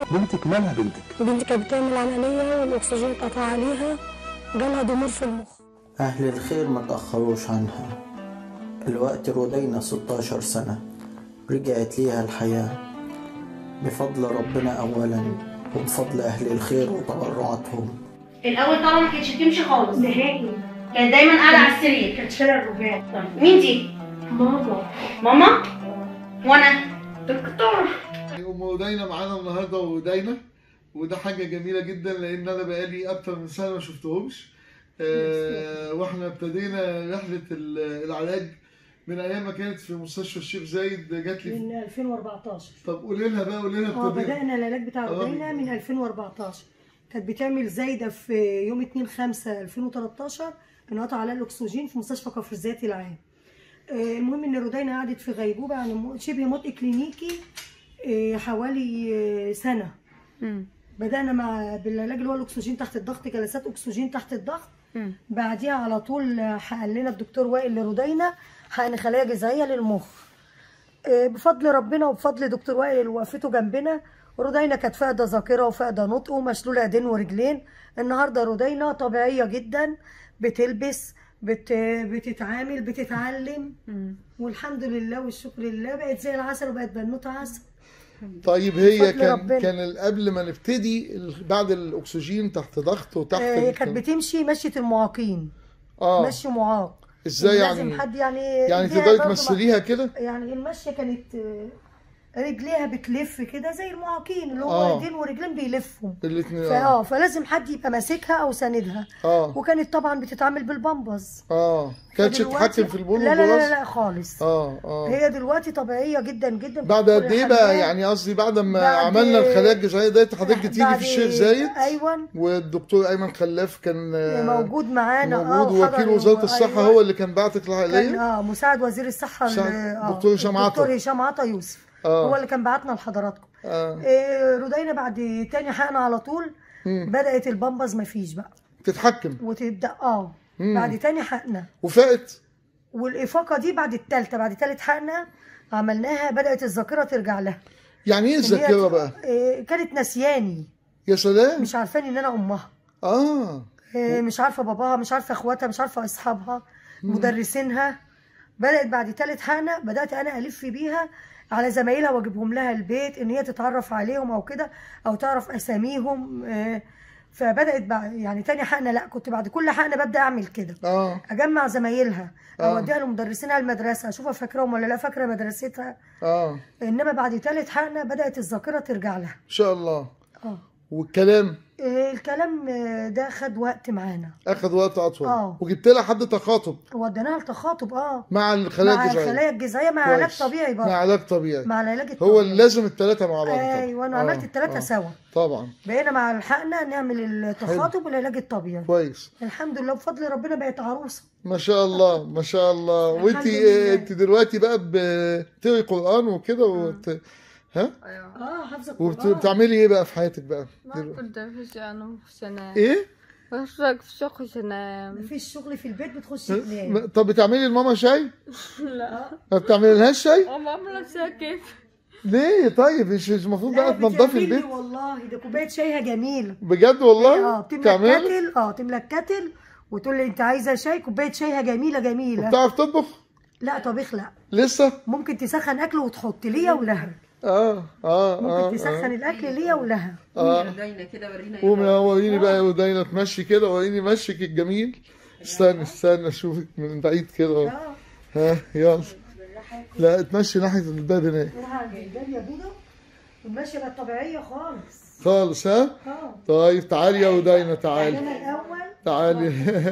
بنتك مالها بنتك بنتي كانت بتعمل عملية والأكسجين اتقطع عليها جالها ضمور في المخ أهل الخير ما تأخروش عنها الوقت رودينا 16 سنة رجعت ليها الحياة بفضل ربنا أولا وبفضل أهل الخير وتبرعاتهم الاول طبعا ما كانتش بتمشي خالص نهائي كانت دايما قاعده على السرير كانت شارع الرباعي طيب مين دي ماما ماما وانا دكتور ام ودينا معانا النهارده ودينا وده حاجه جميله جدا لان انا بقالي اكتر من سنه ما شفتهمش آه واحنا ابتدينا رحله ال- العلاج من ايام ما كانت في مستشفى الشيخ زايد جات لي من 2014 طب قولي لها بقى قولي لها اه ابتدينا بدأنا العلاج بتاع آه. رودينا من 2014 كانت بتعمل زايدة في يوم 2 5 2013 انقطع عليها الأكسجين في مستشفى كفر الزيات العام آه، المهم ان رودينا قعدت في غيبوبة يعني مو- شبه موت إكلينيكي آه، حوالي آه، سنة بدأنا مع بالعلاج اللي هو الأكسجين تحت الضغط جلسات أكسجين تحت الضغط بعديها على طول حقن لنا الدكتور وائل لرودينا حقن خلايا جذعية للمخ آه، بفضل ربنا وبفضل دكتور وائل وقفته جنبنا رودينا كانت فاقدة ذاكرة وفاقدة نطق ومشلولة ايدين ورجلين النهارده رودينا طبيعية جدا بتلبس بت... بتتعامل بتتعلم والحمد لله والشكر لله بقت زي العسل وبقت بنوتة عسل طيب هي بفضل كان ربنا. كان قبل ما نبتدي ال- بعد الاكسجين تحت ضغط وتحت آه، هي ال- كانت بتمشي مشية المعاقين اه مشي معاق ازاي لازم يعني حد يعني يعني إيديها تقدري برضه ما- تمثليها كده يعني المشية كانت آه، رجليها بتلف كده زي المعاقين اللي هو آه. ايدين ورجلين بيلفوا الاثنين اه فاه فلازم حد يبقى ماسكها او ساندها اه وكانت طبعا بتتعامل بالبامبز اه كانتش فدلوقتي- تتحكم في البول لا لا لا, والبراز لا خالص اه اه هي دلوقتي طبيعيه جدا جدا بعد بتدخل قد ايه بقى الحمام. يعني قصدي بعد ما بعد- عملنا الخلايا الجذعيه ديت حضرتك تيجي بعد- في الشيخ زايد ايوه والدكتور ايمن خلاف كان آه، موجود معانا اه موجود وكيل وحضر وزاره و- الصحه أيوة. هو اللي كان بعتك كان العائليه اه مساعد وزير الصحه مساعد ال- آه، دكتور هشام عطا. دكتور هشام عطا يوسف آه. هو اللي كان بعتنا لحضراتكم اه إيه رودينا بعد تاني حقن على طول مم. بدات البامبز مفيش بقى تتحكم وتبدا اه مم. بعد تاني حقنه وفاقت والإفاقة دي بعد التالتة بعد تالت حقنة عملناها بدأت الذاكرة ترجع لها يعني ايه إن هي الذاكره بقى إيه، كانت نسياني يا سلام مش عارفاني ان انا امها اه إيه، مش عارفه باباها مش عارفه اخواتها مش عارفه اصحابها مدرسينها بدات بعد تالت حقنه بدات انا الف بيها على زمايلها واجيبهم لها البيت ان هي تتعرف عليهم او كده او تعرف اساميهم إيه، فبدات بعد يعني تاني حقنه لا كنت بعد كل حقنه ببدا اعمل كده اه اجمع زمايلها آه. اوديها لمدرسينها المدرسه اشوفها فاكراهم ولا لا فاكره مدرستها اه انما بعد تالت حقنه بدات الذاكره ترجع لها ان شاء الله اه والكلام إيه، الكلام آه، ده خد وقت معانا اخذ وقت اطول آه. وجبت لها حد تخاطب وديناها لتخاطب اه مع الخلايا مع الجذعيه الخلايا الجذعيه مع علاج كويس. طبيعي مع بقى علاج طبيعي مع العلاج الطبيعي هو اللي لازم الثلاثه مع بعض طبعا. ايوه انا آه، عملت الثلاثه آه. سوا طبعا بقينا مع الحقنه نعمل التخاطب والعلاج الطبيعي كويس الحمد لله بفضل ربنا بقت عروسه ما شاء الله ما شاء الله وانت الحمد لله. انت دلوقتي بقى بتقري قران وكده وت... ها اه حافظه القرآن وبتعملي ايه بقى في حياتك بقى ما كنت في أنا في انام ايه بشرق في شقة انام مفيش شغل في البيت بتخش تنام م- طب بتعملي لماما شاي لا ما بتعملي لهاش شاي ماما عاملة نفسها كيف ليه طيب مش مش المفروض بقى لا، تنضفي بتعمل لي البيت والله ده كوبايه شايها جميله بجد والله اه تملى تعملي الكاتل اه تملى الكاتل وتقول لي انت عايزه شاي كوبايه شايها جميله جميله بتعرف تطبخ لا طبيخ لا لسه ممكن تسخن اكل وتحط ليا ولها اه اه ممكن اه تسخن الاكل ليا ولها اه داينا كده ورينا قومي اه وريني بقى وداينا تمشي كده وريني مشيك الجميل استنى استنى اشوفك من بعيد كده اهو. اه ها يلا لا تمشي ناحيه الباب هناك روح جايبان يا دودو الماشيه بقت طبيعيه خالص خالص ها اه طيب تعالي يا وداينا تعالي انا الاول تعالي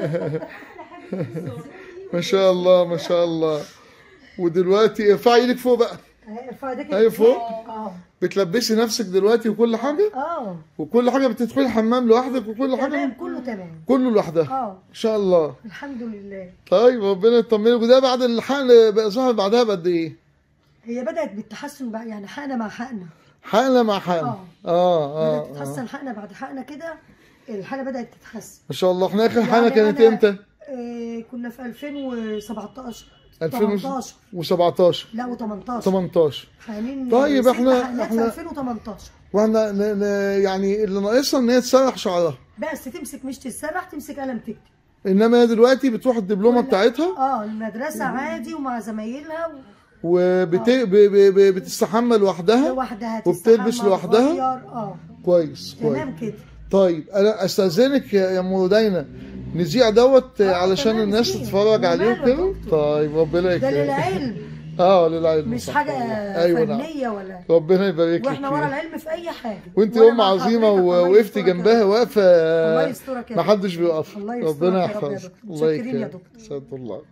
ما شاء الله ما شاء الله ودلوقتي ارفعي ايدك فوق بقى اهي ارفع ايدك أيوة فوق. اه بتلبسي نفسك دلوقتي وكل حاجه اه وكل حاجه بتدخلي الحمام لوحدك وكل حاجه تمام كله تمام كله لوحدها اه ان شاء الله الحمد لله طيب ربنا يطمنك وده بعد الحقن بقى ظهر بعدها بقد ايه؟ هي بدات بالتحسن بقى يعني حقنه مع حقنه حقنه مع حقن آه. اه بدات اه, تتحسن آه. حقنه بعد حقنه كده الحاله بدات تتحسن ما شاء الله احنا اخر حقنه يعني كانت أنا- امتى؟ آه كنا في 2017 2017 لا و18 18 حقنين طيب ست إحنا- حقنات إحنا- في 2018 واحنا ن... ن... يعني اللي ناقصها ان هي تسرح شعرها بس تمسك مش تتسرح تمسك قلم تكتب انما هي دلوقتي بتروح الدبلومه بتاعتها اه المدرسه عادي ومع زمايلها وبت... ب... ب... ب... بتستحمى لوحدها لوحدها وبتلبس تستحمى، لوحدها؟ تغير، اه كويس كويس تمام كده طيب انا استاذنك يا يا ام ردينا نذيع دوت آه، علشان تمام، الناس نذيع. تتفرج عليه وماله يا وكده دكتور. طيب ربنا ده يكرمك للعلم اه للعلم مش صح حاجه والله. ايوه نعم فنيه ولا ربنا يبارك لك واحنا ورا فيها العلم في اي حاجه وانت وأنا ام مع عظيمه حضرتك، الله ووقفتي يسترك يا جنبها دكتور. واقفه الله يسترك يا ما دكتور. حدش بيوقف الله يسترك ربنا يا رب يا يحفظك دكتور. الله متشكرين يا يكرمك دكتور. سعد الله